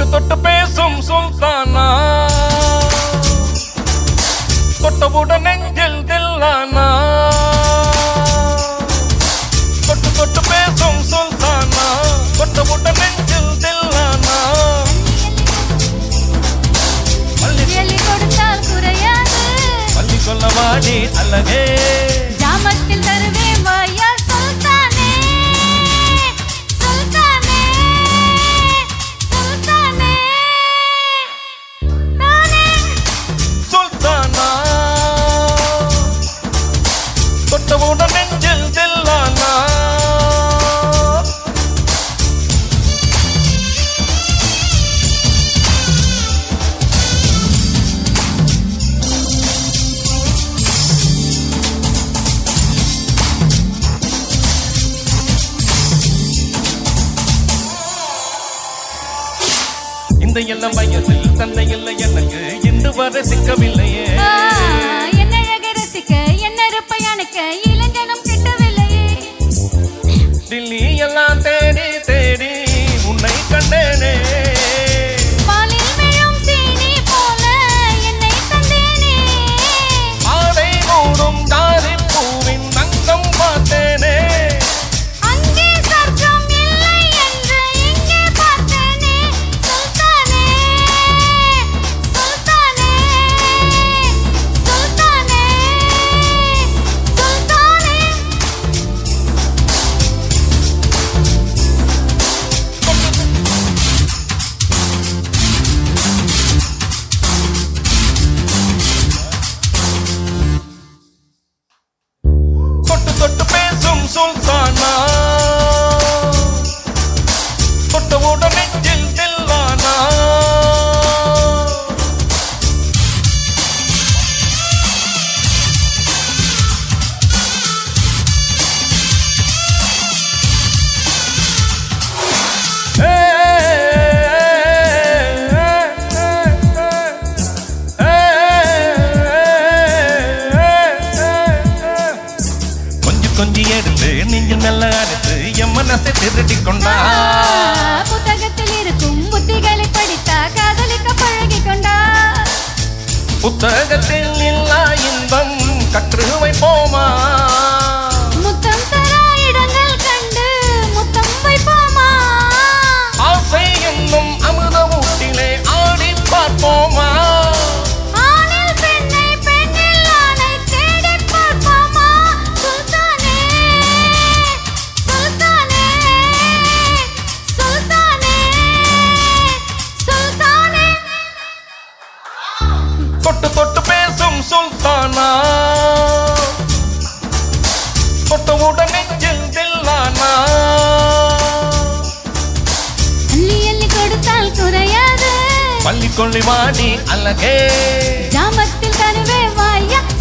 தொட்டு பேசும் சுல்தானா தொட்டவுடன் நெஞ்சில் தில்லானா தொட்டு தொட்டு பேசும் சுல்தானா தொட்டவுடன் நெஞ்சில் தில்லானா பள்ளி எலி கொடுத்தால் குறையாது பள்ளி சொல்ல வாடி அல்லகே ஜாமத்தில் தருவேன் வாயா சுல்தானே சுல்தானே சுல்தானே தானே சுல்தானா தொட்டவுடன் நெஞ்சில் தில்லானா இந்த எல்லாம் வயசில் தந்தை இல்லை எனக்கு இன்று வரை சிக்கவில்லையே ஆ, என்ன அழக ரசிக்க என்ன இருப்பை அணைக்க இளைஞனும் கிட்டவில்லையே டில்லி எல்லாம் தேடி தேடி உன்னை கண்டேனே பாலில் விழும் சீனி போல என்னை தந்தேனே ஆடை மூடும் தாரி பூவின் தங்கம் பார்த்தேனே அங்கே சொர்க்கம் இல்லை என்று இங்கே பார்த்தேனே சுல்தானே சுல்தானே சுல்தானே சுல்தானே தொட்டு தொட்டு பேசும் சுல்தானா தொட்டவுடன் நெஞ்சில் தில்லானா கொஞ்சம் கொஞ்சம் எடுத்து நீங்க நல்ல அறுத்து என் மனசை திருடி கொண்டா புத்தகத்தில் இருக்கும் புத்திகளை படித்தா காதலிக்க பழகி கொண்டா புத்தகத்தில் இல்லா இன்பம் கற்று வைப்போமா முத்தம் தரா இடங்கள் கண்டு முத்தம் வைப்போமா ஆசை என்னும் அமுத ஊட்டிலே ஆடி பார்ப்போமா ஆணில் பெண்ணை பெண்ணில் ஆணை தேடிப் பார்ப்போமா சுல்தானே சுல்தானே சுல்தானே சுல்தானே தொட்டு தொட்டு பேசும் சுல்தானா தொட்டவுடன் நெஞ்சில் தில்லானா அள்ளி அள்ளி கொடுத்தால் குறையாது பள்ளி கொள்ளி வாடி அழகே ஜாமத்தில் தருவே வாயா